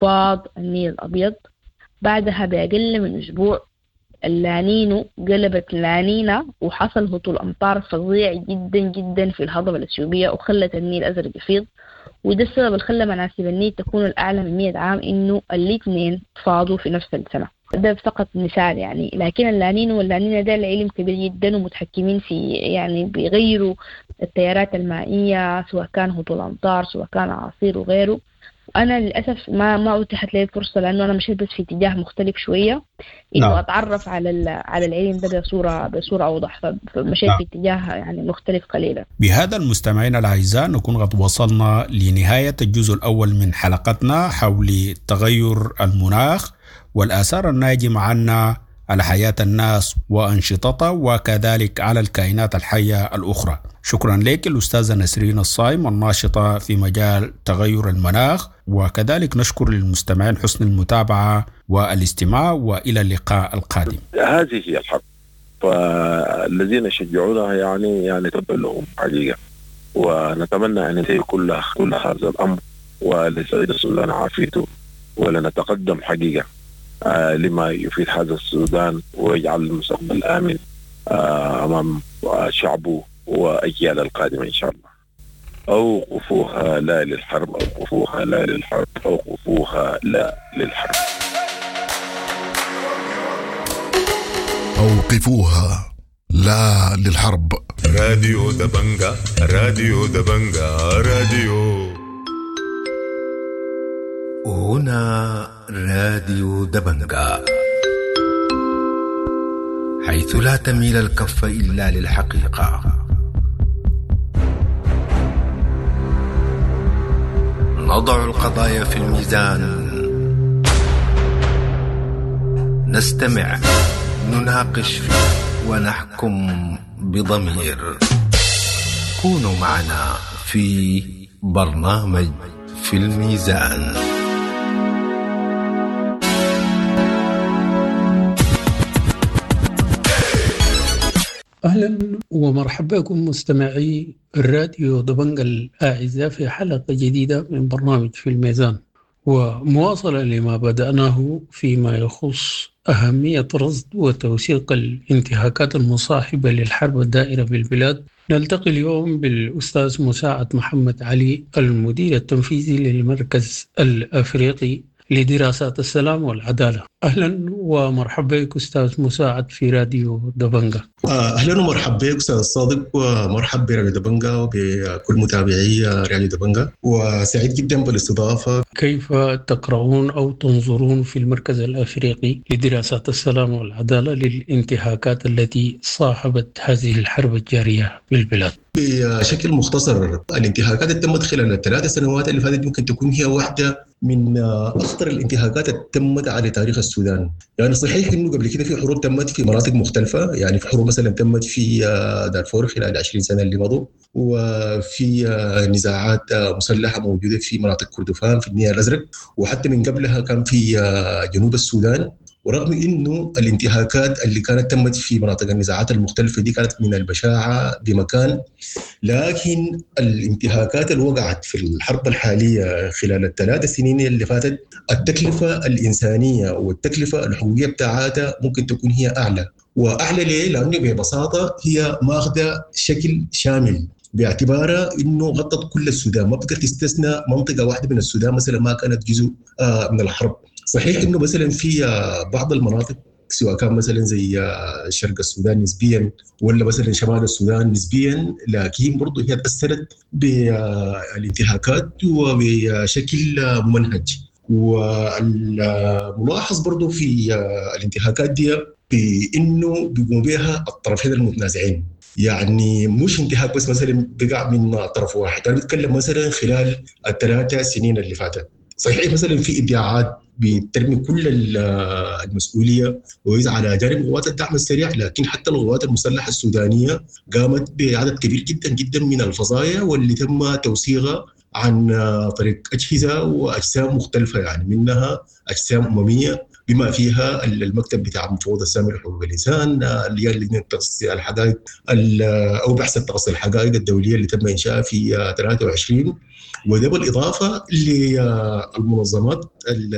فاض النيل الأبيض بعدها بأقل من أسبوع اللانينو قلبت لانينا وحصل هطول أمطار فظيع جدا جدا في الهضبة الأثيوبية وخلت النيل أزرق يفيض وده السبب اللي خلى مناسب النيل تكون الأعلى من 100 عام إنه الاثنين فاضوا في نفس السنة ده فقط مثال يعني لكن اللانينو واللانينا ده العلم كبير جدا ومتحكمين في يعني بيغيروا التيارات المائية سواء كان هطول أمطار سواء كان أعاصير وغيره انا للاسف ما ما اتيحت لي الفرصه لانه انا مشيت بس في اتجاه مختلف شويه انه نعم. اتعرف على على العلم ده بصوره بصوره اوضح فمشيت نعم. في اتجاه يعني مختلف قليلا. بهذا المستمعين الاعزاء نكون قد وصلنا لنهايه الجزء الاول من حلقتنا حول تغير المناخ والاثار الناجمه عنها على حياه الناس وانشطتها وكذلك على الكائنات الحيه الاخرى. شكرا لك الأستاذة نسرين الصايم الناشطة في مجال تغير المناخ وكذلك نشكر للمستمعين حسن المتابعة والاستماع وإلى اللقاء القادم هذه هي الحرب فالذين يشجعونها يعني يعني تبقى لهم حقيقة ونتمنى أن ينتهي كل كل هذا الأمر ولسعيد السودان عافيته ولنتقدم حقيقة آه لما يفيد هذا السودان ويجعل المستقبل آمن آه أمام شعبه وأجيال القادمة إن شاء الله أوقفوها لا للحرب أوقفوها لا للحرب أوقفوها لا للحرب أوقفوها لا للحرب راديو دبنجا راديو دبنجا راديو هنا راديو دبنجا حيث لا تميل الكف إلا للحقيقة نضع القضايا في الميزان نستمع نناقش ونحكم بضمير كونوا معنا في برنامج في الميزان أهلا ومرحبا بكم مستمعي الراديو دبنج الأعزاء في حلقة جديدة من برنامج في الميزان ومواصلة لما بدأناه فيما يخص أهمية رصد وتوثيق الانتهاكات المصاحبة للحرب الدائرة بالبلاد نلتقي اليوم بالأستاذ مساعد محمد علي المدير التنفيذي للمركز الأفريقي لدراسات السلام والعدالة أهلا ومرحبا بك أستاذ مساعد في راديو دبنجا آه، أهلا ومرحبا بك أستاذ صادق ومرحبا براديو دبنجا وبكل متابعي راديو دبنجا وسعيد جدا بالاستضافة كيف تقرؤون أو تنظرون في المركز الأفريقي لدراسات السلام والعدالة للانتهاكات التي صاحبت هذه الحرب الجارية بالبلاد بشكل مختصر الانتهاكات اللي تمت خلال الثلاث سنوات اللي فاتت ممكن تكون هي واحدة من أخطر الانتهاكات اللي تمت على تاريخ السودان يعني صحيح انه قبل كده في حروب تمت في مناطق مختلفه يعني في حروب مثلا تمت في دارفور خلال 20 سنه اللي مضوا وفي نزاعات مسلحه موجوده في مناطق كردفان في النيل الازرق وحتى من قبلها كان في جنوب السودان ورغم انه الانتهاكات اللي كانت تمت في مناطق النزاعات المختلفه دي كانت من البشاعه بمكان لكن الانتهاكات اللي وقعت في الحرب الحاليه خلال الثلاث سنين اللي فاتت التكلفه الانسانيه والتكلفه الحقوقيه بتاعتها ممكن تكون هي اعلى واعلى ليه؟ لانه ببساطه هي ماخذه شكل شامل باعتبارها انه غطت كل السودان ما بتقدر تستثنى منطقه واحده من السودان مثلا ما كانت جزء من الحرب صحيح انه مثلا في بعض المناطق سواء كان مثلا زي شرق السودان نسبيا ولا مثلا شمال السودان نسبيا لكن برضه هي تاثرت بالانتهاكات وبشكل ممنهج والملاحظ برضه في الانتهاكات دي بانه بيقوم بها الطرفين المتنازعين يعني مش انتهاك بس مثلا بقع من طرف واحد انا بتكلم مثلا خلال الثلاثه سنين اللي فاتت صحيح مثلا في ادعاءات بترمي كل المسؤوليه ويز على جانب قوات الدعم السريع لكن حتى القوات المسلحه السودانيه قامت بعدد كبير جدا جدا من الفظايا واللي تم توثيقها عن طريق اجهزه واجسام مختلفه يعني منها اجسام امميه بما فيها المكتب بتاع مفوض السامي لحقوق الانسان اللي هي لجنه تقصي الحقائق او بحث تقصي الحقائق الدوليه اللي تم انشائها في 23 وده بالاضافه للمنظمات